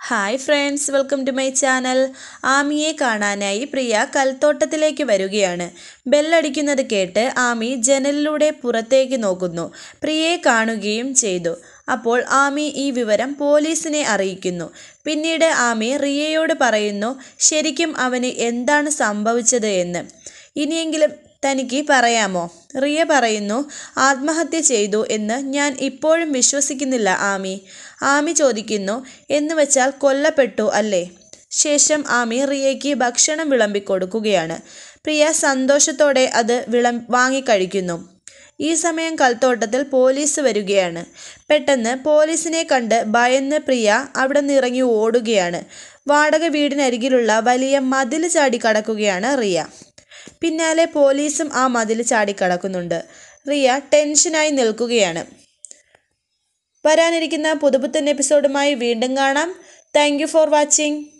hi friends welcome to my channel ആമിയെ കാണാനായി പ്രിയ കൽത്തോട്ടത്തിലേക്ക് വരികയാണ് ബെല്ലടിക്കുന്നത് കേട്ട് ആമി ജനലിലൂടെ പുറത്തേക്ക് നോക്കുന്നു പ്രിയയെ കാണുകയും ചെയ്തു അപ്പോൾ ആമി ഈ വിവരം പോലീസിനെ അറിയിക്കുന്നു പിന്നീട് ആമി റിയയോട് പറയുന്നു ശരിക്കും അവന് എന്താണ് സംഭവിച്ചത് എന്ന് ഇനിയെങ്കിലും തനിക്ക് പറയാമോ റിയ പറയുന്നു ആത്മഹത്യ ചെയ്തു എന്ന് ഞാൻ ഇപ്പോഴും വിശ്വസിക്കുന്നില്ല ആമി ആമി ചോദിക്കുന്നു എന്ന് വെച്ചാൽ കൊല്ലപ്പെട്ടു അല്ലേ ശേഷം ആമി റിയയ്ക്ക് ഭക്ഷണം വിളമ്പിക്കൊടുക്കുകയാണ് പ്രിയ സന്തോഷത്തോടെ അത് വിളം വാങ്ങിക്കഴിക്കുന്നു ഈ സമയം കൽത്തോട്ടത്തിൽ പോലീസ് വരികയാണ് പെട്ടെന്ന് പോലീസിനെ കണ്ട് ഭയന്ന് പ്രിയ അവിടെ നിന്ന് ഇറങ്ങി ഓടുകയാണ് വാടക വീടിനരികിലുള്ള വലിയ മതിൽ ചാടി കടക്കുകയാണ് റിയ പിന്നാലെ പോലീസും ആ മതിൽ ചാടിക്കടക്കുന്നുണ്ട് റിയ ടെൻഷനായി നിൽക്കുകയാണ് വരാനിരിക്കുന്ന പുതുപുത്തൻ എപ്പിസോഡുമായി വീണ്ടും കാണാം താങ്ക് ഫോർ വാച്ചിങ്